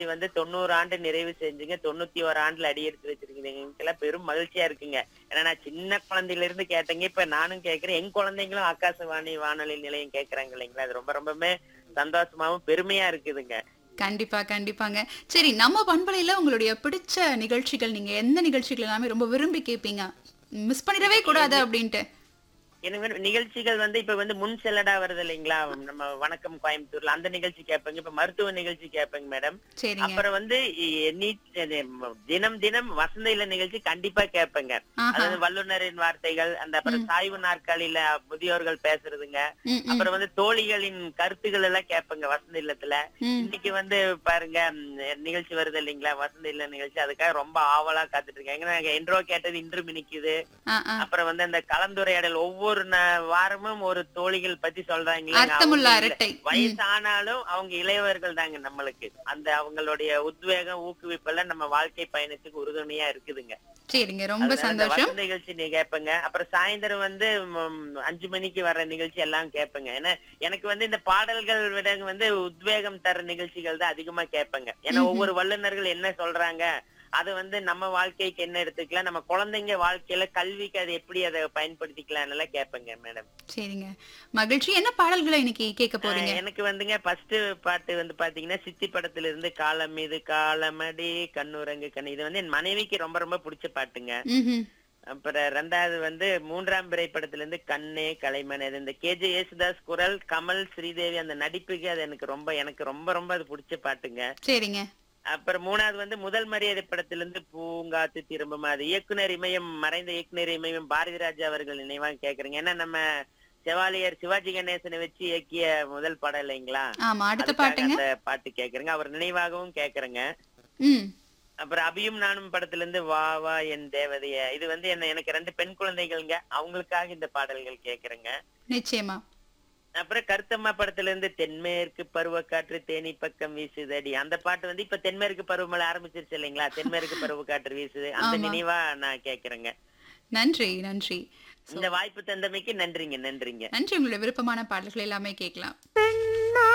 வந்து தொண்ணூறு ஆண்டு நிறைவு செஞ்சுங்க தொண்ணூத்தி ஒரு ஆண்டுல அடி எடுத்து வச்சிருக்கீங்க பெரும் மகிழ்ச்சியா இருக்குங்க ஏன்னா நான் சின்ன குழந்தையில இருந்து கேட்டேங்க இப்ப நானும் கேட்கிறேன் என் குழந்தைங்களும் ஆகாசவாணி வானொலி நிலையம் கேட்கறாங்க இல்லைங்களா அது ரொம்ப ரொம்பவுமே சந்தோஷமாவும் பெருமையா இருக்குதுங்க கண்டிப்பா கண்டிப்பாங்க சரி நம்ம பண்பலையில உங்களுடைய பிடிச்ச நிகழ்ச்சிகள் நீங்க எந்த நிகழ்ச்சிகள் எல்லாமே ரொம்ப விரும்பி கேட்பீங்க மிஸ் பண்ணிடவே கூடாது அப்படின்ட்டு எனக்கு வந்து நிகழ்ச்சிகள் வந்து இப்ப வந்து முன் செல்லடா வருது இல்லைங்களா நம்ம வணக்கம் கோயம்புத்தூர்ல அந்த நிகழ்ச்சி கேட்பேங்க இப்ப மருத்துவ நிகழ்ச்சி கேட்பேங்க மேடம் சரிங்க அப்புறம் வந்து இ- நீ- தினம் தினம் வசந்த இல்ல நிகழ்ச்சி கண்டிப்பா கேட்பேங்க ஆஹா அதாவது வல்லுநரின் வார்த்தைகள் அந்த அப்புறம் சாய்வு நாற்காலியில முதியோர்கள் பேசுறதுங்க ம், ம், அப்புறம் வந்து தோழிகளின் கருத்துக்கள் எல்லாம் கேட்பேங்க வசந்த இல்லத்துல ம். இன்னைக்கு வந்து பாருங்க ம், நிகழ்ச்சி வருது இல்லைங்களா வசந்த இல்ல நிகழ்ச்சி அதுக்காக ரொம்ப ஆவலா காத்துட்டு இருக்கேன் ஏன்னா இன்ட்ரோ கேட்டது இன்று மினிக்குது ஆ, ஆ. அப்புறம் வந்து அந்த கலந்துரையாடல் ஒவ்வொரு ந- வாரமும் ஒரு தோழிகள் பத்தி சொல்றாங்க அர்த்தமுள்ள அரட்டை ம், வயசானாலும் அவங்க இளையவர்கள் தாங்க நம்மளுக்கு அந்த அவங்களுடைய உத்வேகம் ஊக்குவிப்பெல்லாம் நம்ம வாழ்க்கை பயணத்துக்கு உறுதுணையா இருக்குதுங்க சரிங்க ரொம்ப அதனால இந்த சந்தோஷம் வசந்த நிகழ்ச்சி நீ கேட்பேங்க அப்புறம் சாயந்தரம் வந்து ம், அஞ்சு மணிக்கு வர நிகழ்ச்சி எல்லாம் கேட்பேங்க ஏன்னா எனக்கு வந்து இந்த பாடல்கள் விட வந்து உத்வேகம் தர நிகழ்ச்சிகள் தான் அதிகமா கேட்பேங்க ஏன்னா ஒவ்வொரு வல்லுநர்கள் என்ன சொல்றாங்க அது வந்து நம்ம வாழ்க்கைக்கு என்ன எடுத்துக்கலாம் நம்ம குழந்தைங்க வாழ்க்கையில கல்விக்கு அதை எப்படி அதை பயன்படுத்திக்கலாம் எல்லாம் கேட்பேங்க மேடம் சரிங்க மகிழ்ச்சி என்ன பாடல்களை இன்னைக்கு கேட்க போறீங்க எனக்கு வந்துங்க ஃபர்ஸ்ட் பாட்டு வந்து பாத்தீங்கன்னா சித்தி படத்துல இருந்து காலம் மீது காலமடி கண்ணுரங்கு கண்ணு இது வந்து என் மனைவிக்கு ரொம்ப ரொம்ப பிடிச்ச பாட்டுங்க ம்ஹும். அப்புறம் ரெண்டாவது வந்து மூன்றாம் பிறை படத்துல இருந்து கண்ணே கலைமன் அது இந்த கேஜே யேசுதாஸ் குரல் கமல் ஸ்ரீதேவி அந்த நடிப்புக்கு அது எனக்கு ரொம்ப எனக்கு ரொம்ப ரொம்ப அது பிடிச்ச பாட்டுங்க சரிங்க அப்புறம் மூணாவது வந்து முதல் மரியாதை படத்துல இருந்து பூங்காத்து திரும்பும் அது இயக்குனர் இமயம் மறைந்த இயக்குனர் இமயம் பாரதி ராஜா அவர்கள் நினைவாக கேக்குறேங்க ஏன்னா நம்ம செவாலியர் சிவாஜி கணேசனை வச்சு இயக்கிய முதல் படம் இல்லைங்களா ஆமா அடுத்த அதுக்காக பாட்டுங்க அந்த பாட்டு கேக்குறேங்க அவர் நினைவாகவும் கேக்குறேங்க ம் அப்புறம் அபியும் நானும் படத்துல இருந்து வா வா என் தேவதைய இது வந்து என்ன எனக்கு ரெண்டு பெண் குழந்தைகள்ங்க அவங்களுக்காக இந்த பாடல்கள் கேக்குறேங்க நிச்சயமா அப்புறம் கருத்தம்மா படத்துல இருந்து தென்மேற்கு பருவக்காற்று தேனி பக்கம் வீசுதடி அந்த பாட்டு வந்து இப்ப தென்மேற்கு பருவமழை ஆரம்பிச்சிருச்சு இல்லைங்களா தென்மேற்கு பருவக்காற்று வீசுது அந்த ஆமா. நினைவா நான் கேக்குறேங்க நன்றி நன்றி இந்த வாய்ப்பு தந்தமைக்கு நன்றிங்க நன்றிங்க நன்றி உங்களுடைய விருப்பமான பாடல்கள் எல்லாமே கேட்கலாம்